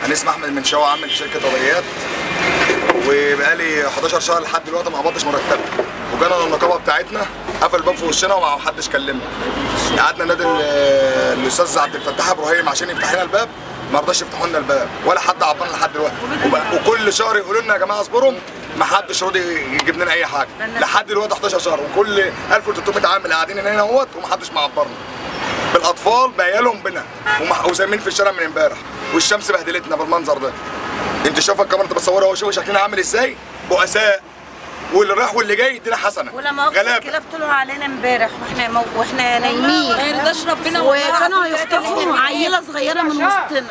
انا احمد المنشاوي عامل في شركه طبيعيات وبقالي 11 شهر لحد دلوقتي ما قبضتش مرتبي وجانا النقابه بتاعتنا قفل الباب في وشنا وما حدش كلمنا قعدنا نادي ال- الاستاذ عبد الفتاح ابراهيم عشان يفتح لنا الباب ما رضاش يفتحوا لنا الباب ولا حد عبرنا لحد دلوقتي وب- وكل شهر يقولوا لنا يا جماعه اصبروا ما حدش راضي يجيب لنا اي حاجه لحد دلوقتي 11 شهر وكل 1300 عامل قاعدين هنا اهوت ومحدش معبرنا بالاطفال بعيالهم بنا ومح- وسامين في الشارع من امبارح والشمس بهدلتنا بالمنظر ده انت شايفه الكاميرا انت بتصورها اهو شوف شكلنا عامل ازاي بؤساء واللي راح واللي جاي يدينا حسنه ولا مؤاخذة غلابه الكلاب طلعوا علينا امبارح واحنا مو... واحنا نايمين ما يرضاش ربنا وكانوا يخطفوا عيله صغيره من وسطنا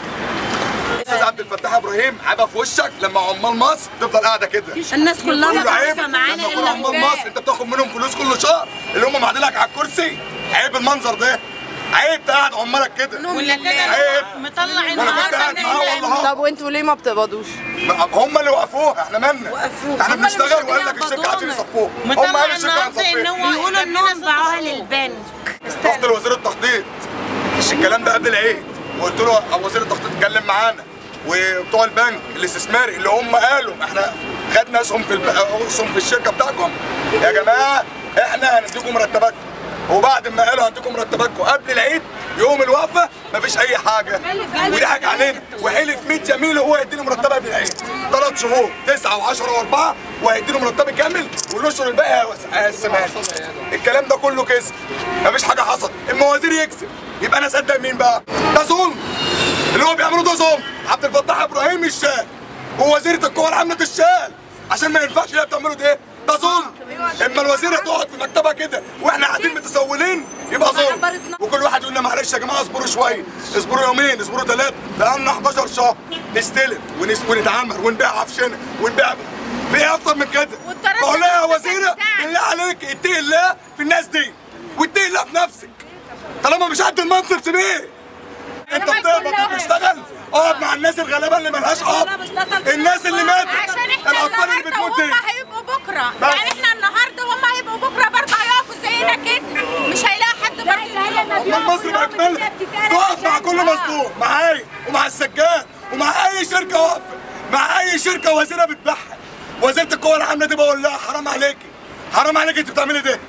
الاستاذ عبد الفتاح ابراهيم عيبها في وشك لما عمال مصر تفضل قاعده كده الناس كلها كله عيب متعاطفه معانا لما كل الا عمال مصر انت بتاخد منهم فلوس كل شهر اللي هم معدلك على الكرسي عيب المنظر ده عيب تقعد عمالك كده واللي عيب كده مطلع وانا كنت قاعد معاه والله طب وانتوا ليه ما بتقبضوش؟ هم اللي وقفوها احنا مالنا وقفوها. احنا هم اللي بنشتغل مش وقال لك راضيين الشركه عايزين يقبضونا. يصفوها هم مطلع قالوا الشركه النهارده ان هنصفيها هو بيقولوا انهم باعوها للبنك رحت لوزير التخطيط الكلام ده قبل العيد وقلت له وزير التخطيط اتكلم معانا وبتوع البنك الاستثماري اللي هم قالوا احنا خدنا اسهم في الب... اسهم في الشركه بتاعكم يا جماعه احنا هنديكم مرتباتكم وبعد ما قالوا هنديكم مرتباتكم قبل العيد يوم الوقفه مفيش اي حاجه وضحك علينا وحلف 100 يمين هو هيديني مرتبه قبل العيد ثلاث شهور تسعه و10 و4 وهيديني مرتبي كامل والاشهر الباقي هيقسمها لي. الكلام ده كله كذب مفيش حاجه حصلت اما وزير يكذب يبقى انا اصدق مين بقى؟ ده ظلم اللي هو بيعمله ده ظلم عبد الفتاح ابراهيم الشال ووزيره القوى العامه الشال عشان ما ينفعش اللي هي بتعمله ده ده ظلم اما الوزيره تقعد في مكتبها كده واحنا قاعدين متسولين يبقى ظلم وكل واحد يقول لنا معلش يا جماعه اصبروا شويه اصبروا يومين اصبروا ثلاثه بقالنا 11 شهر نستلف ونس- ونتعامر ونبيع عفشنا ونبيع في ايه اكتر من كده؟ والتردد بقول لها يا في وزيره بتاعك. بالله عليك اتقي الله في الناس دي واتقي الله في نفسك طالما مش قد المنصب سيبيه انت بتقبض وبتشتغل اقعد مع الناس الغلابه اللي ملهاش اب الناس اللي ماتت عشان احنا الاطفال اللي النهارده بتموت دي وهم هيبقوا بكره بس. يعني احنا النهارده وهم هيبقوا بكره برضه هيقفوا زينا كده مش هيلاقي حد برضه امال مصر باكملها تقف مع كل مظلوم معايا ومع السجاد ومع اي شركه واقفه مع اي شركه وزيره بتبيعها وزيره القوى العامه دي بقول لها حرام عليكي حرام عليكي انت بتعملي ده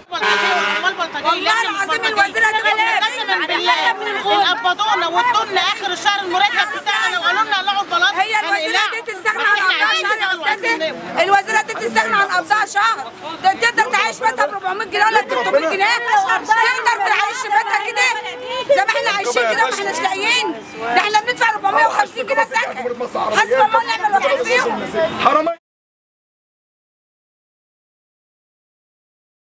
والله العظيم الوزيرة غلابة. قسما بالله قبضونا وادونا اخر الشهر المرتب بتاعنا وقالوا لنا طلعوا البلاط هي الوزيرة دي تستغنى عن قبضها شهر يا استاذة الوزيرة دي تستغنى عن قبضها شهر ده تقدر تعيش بيتها ب 400 جنيه ولا 300 جنيه تقدر تعيش بيتها كده زي ما احنا عايشين كده ما احناش لاقيين ده احنا بندفع 450 جنيه سكن حسب الله ونعم الوكيل فيهم حرام